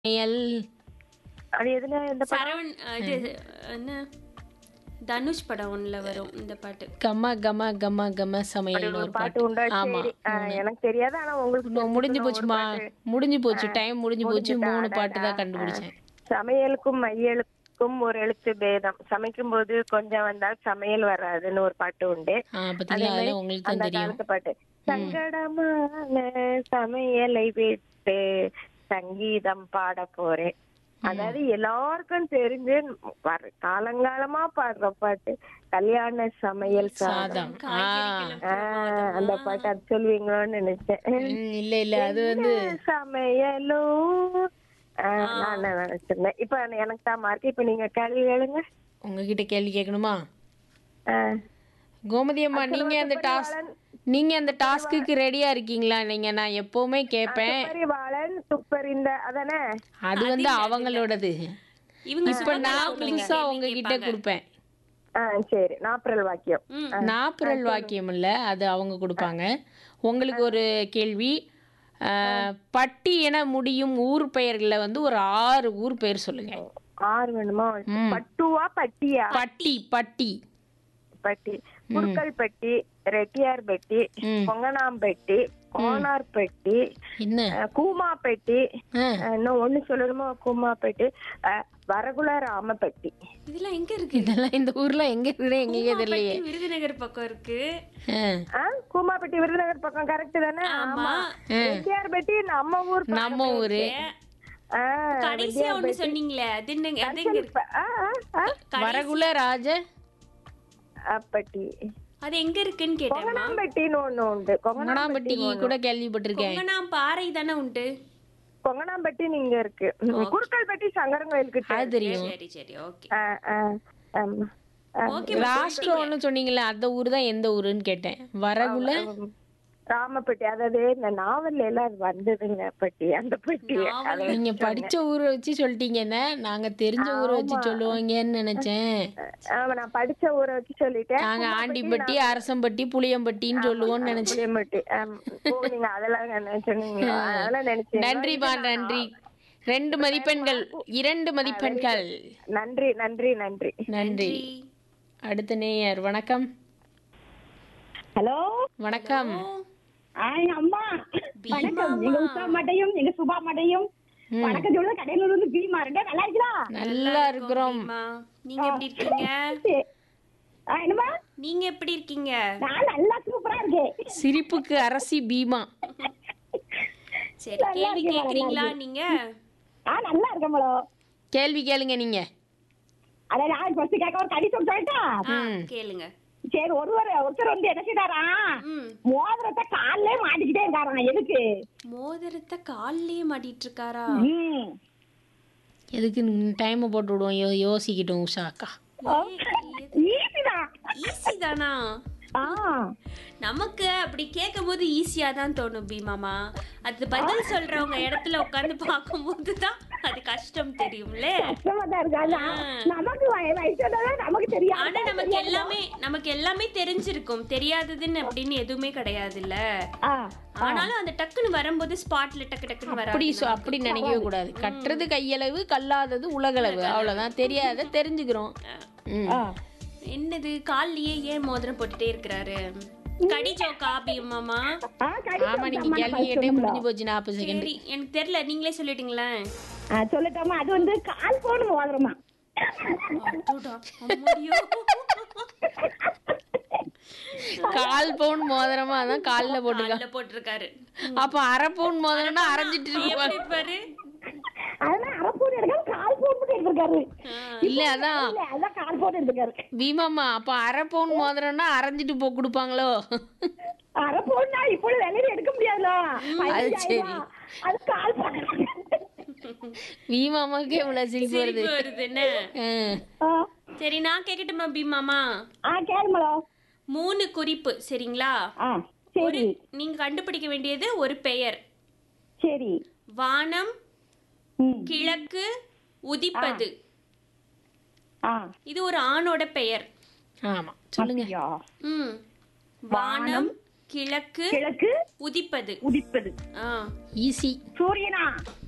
L அது எதுல எந்த படம் சரவண் அஹ், இது என்ன தனுஷ் படம் ஒண்ணுல வரும் இந்த பாட்டு கம கம கம கம சமையல் ஒரு ஒரு பாட்டு பாட்டு உண்டா ஆமா சரி ஆ, எனக்கு தெரியாது ஆனா உங்களுக்கு இன்னும் முடிஞ்சு தெரிஞ்சுக்கணும் ஒரு போச்சுமா பாட்டு. முடிஞ்சு போச்சு டைம் முடிஞ்சு போச்சு முடிஞ்சுதா? மூணு பாட்டு அடடா. தான் கண்டுபிடிச்சேன் சமையலுக்கும் மையலுக்கும் ஒரு எழுத்து பேதம் சமைக்கும் போது கொஞ்சம் வந்தால் சமையல் வராதுன்னு ஒரு பாட்டு உண்டு ஆ அதே பத்திங்களா மாதிரி அதெல்லாம் உங்களுக்கு அந்த தான் தெரியும் காலத்து பாட்டு சங்கடமான சமையலை விட்டு சங்கீதம் பாட போறேன் அதாவது எல்லாருக்கும் தெரிஞ்சு வர காலங்காலமா பாடுற பாட்டு கல்யாண சமையல் சாதம் சாதம் ஆ ஆ, அந்த பாட்டு அது சொல்லுவீங்களோன்னு நினைச்சேன் ம், இல்ல இல்ல அது வந்து என்ன சமையலோ ஆ, நான் நினைச்சிருந்தேன் இப்ப எனக்கு தான் மார்க் இப்ப நீங்க கேள்வி கேளுங்க உங்ககிட்ட கேள்வி கேட்கணுமா ஆ. கோமதி அம்மா நீங்க அந்த டாஸ்க் நீங்க அந்த டாஸ்க்குக்கு ரெடியா இருக்கீங்களா நீங்க நான் எப்பவுமே கேட்பேன் துப்பறிவாளன் துப்பறிந்த அதானே அது வந்து அவங்களோடது இவங்க இப்ப நான் புதுசா உங்ககிட்ட கொடுப்பேன் ஆ சரி நாப்பரல் வாக்கியம் நாப்புரல் வாக்கியம் இல்ல அது அவங்க கொடுப்பாங்க உங்களுக்கு ஒரு கேள்வி அஹ், பட்டி என முடியும் ஊர் பெயர்களை வந்து ஒரு ஆறு ஊர் பெயர் சொல்லுங்க ஆறு வேணுமா ம். பட்டுவா பட்டியா பட்டி பட்டி பட்டி முருக்கல்பட்டி ரெட்டியார்பட்டி ம். பொங்கனாம்பட்டி கோனார்பட்டி என்ன அஹ், கூமாப்பட்டி ஆ, அஹ், இன்னும் ஒண்ணு சொல்லணுமா கூமாப்பட்டி அஹ், வரகுல ராமப்பட்டி இதெல்லாம் எங்க இருக்கு இதெல்லாம் இந்த ஊர்ல எங்க இருக்குன்னு எங்கேயே தெரியலையே கூமாப்பட்டி விருதுநகர் பக்கம் இருக்கு ஆ, ஆ, கூமாப்பட்டி விருதுநகர் பக்கம் கரெக்ட் தானே ஆமா ரெட்டியார்பட்டி நம்ம ஊர் பக்கம். நம்ம ஊரு ஆ, கடைசியா ஒண்ணு சொன்னீங்களே அது என்னங்க அது எங்க இருக்கு ஆ, ஆ, ஆ, வரகுல ராஜ அப்பட்டி அது எங்க இருக்குன்னு கேட்டேன் கொங்கனாம்பட்டின்னு ஒண்ணு உண்டு கொங்கனாம்பட்டி கூட கேள்விப்பட்டிருக்கேன் கொங்கனாம் பாறை தானே உண்டு கொங்கனாம்பட்டி நீங்க இருக்கு குறுக்கல்பட்டி சங்கரங்கோயிலுக்கு அது தெரியும் சரி சரி ஓகே ஆ, ஆ, ஆமா. ஆ, ஓகே ராஷ்டிரம் ஒண்ணு சொன்னீங்களே அந்த ஊர் தான் எந்த ஊருன்னு கேட்டேன் வரகுல ராமப்பட்டி அதாவது இந்த நாவல்ல எல்லாம் அது வந்ததுங்க பட்டி அந்த பட்டி அது நீங்க படிச்ச ஊரை வச்சு சொல்லிட்டீங்கன்னா நாங்க தெரிஞ்ச ஊரை வச்சு சொல்லுவாங்கன்னு நினைச்சேன் ஆமா நான் படிச்ச ஊரை வச்சு சொல்லிட்டேன் நாங்க ஆண்டிப்பட்டி அரசம்பட்டி புளியம்பட்டின்னு சொல்லுவோம்னு நினைச்சேன் புளியம்பட்டி ஆமா. ஓ நீங்க அதெல்லாம் நினைச்சீங்களா அதெல்லாம் நினைச்சேன் நன்றிமா நன்றி ரெண்டு மதிப்பெண்கள் இரண்டு மதிப்பெண்கள் நன்றி நன்றி நன்றி நன்றி அடுத்த நேயர் வணக்கம் ஹலோ வணக்கம் ஆய் அம்மா வணக்கம் எங்க உஷா மாட்டையும் எங்க சுபா மாட்டையும் வணக்கம் சொல்ல கடையில இருந்து பீமா ரெண்டே நல்லா இருக்குதா நல்லா இருக்கிறோம் அம்மா, நீங்க எப்படி இருக்கீங்க சரி. ஆ, என்னம்மா நீங்க எப்படி இருக்கீங்க நான் நல்லா சூப்பரா இருக்கேன் சிரிப்புக்கு அரசி பீமா சரி கேள்வி கேக்குறீங்களா நீங்க ஆ நல்லா இருக்கேன் மேடம் கேள்வி கேளுங்க நீங்க அத நான் ஃபர்ஸ்ட் கேட்க ஒரு கடிதம் சொல்லிட்டா ஆ, கேளுங்க சரி ஒருவர் ஒருத்தர் வந்து என்ன செய்தாரா ம் மோதிரத்தை கால்லே மாட்டிக்கிட்டே இருக்காராம் எதுக்கு மோதிரத்தை கால்லயே மாட்டிட்டு இருக்காரா ம் எதுக்கு டைமை போட்டு விடுவோம் யோ யோசிக்கிட்டோம் உஷா அக்கா ஈஸிதான் ஈஸி தானா ஆ நமக்கு அப்படி கேட்கும் போது ஈஸியா தான் தோணும் பீமாமா அது பதில் சொல்றவங்க இடத்துல உட்கார்ந்து பார்க்கும்போது தான் அது கஷ்டம் தெரியும்ல கஷ்டமா தான் இருக்கு அதான் நமக்கு வய- வயசானதா நமக்கு தெரியாது ஆனா நமக்கு எல்லாமே நமக்கு எல்லாமே தெரிஞ்சிருக்கும் தெரியாததுன்னு அப்படின்னு எதுவுமே கிடையாதுல்ல ஆ ஆனாலும் அந்த டக்குன்னு வரும்போது ஸ்பாட்ல டக்கு டக்குன்னு வராது அப்படி சொ- அப்படி நினைக்கவே கூடாது கட்டுறது கையளவு கல்லாதது உலகளவு அவ்வளவுதான் தெரியாத தெரிஞ்சுக்கிறோம் ம். என்னது கால்லயே ஏன் மோதிரம் போட்டுட்டே இருக்கிறாரு கடி ஜோக்கா பீமாமா ஆ கடி ஆமா நீங்க கேள்வி கேட்டே முடிஞ்சு போச்சு நாற்பது செகண்ட் சரி எனக்கு தெரியல நீங்களே சொல்லிட்டீங்களேன் ஆ, சொல்லட்டாமா அது வந்து கால் போன் மோதிரமா அடடா, அம்மாடியோ. கால் பவுன் மோதிரமா அதான் கால்ல போட்டுருக்கா கால்ல போட்டிருக்காரு அப்ப அரை பவுன் மோதிரம்னா அரைஞ்சிட்டு எப்படி இருப்பாரு இருப்பாரு அதெல்லாம் அரை போன் எடுக்காம கால் போன் மட்டும் எடுத்திருக்காரு இல்ல அதான் இல்ல அதான் கால் போன் எடுத்திருக்காரு பீமாமா அப்ப அரை பவுன் மோதிரம்னா அரைஞ்சிட்டு போ கொடுப்பாங்களோ அரை போன்னா இப்போ விலையில எடுக்க முடியாதுல அது சரி. பதினஞ்சாயிரம் ரூபா. அது கால் போன் பீமாமாக்கே இவ்வளவு சிரிப்பு வருது சிரிப்பு வருது என்ன ஆ. ஆ, சரி நான் கேக்கட்டுமா பீமாமா ஆ கேளுமலோ மூணு குறிப்பு சரிங்களா ஆ ஒரு சரி நீங்க கண்டுபிடிக்க வேண்டியது ஒரு பெயர் சரி வானம் ம் கிழக்கு உதிப்பது ஆ இது ஒரு ஆணோட பெயர் ஆமா சொல்லுங்க அப்படியா? ம் வானம் கிழக்கு கிழக்கு உதிப்பது உதிப்பது ஆ ஈஸி சூரியனா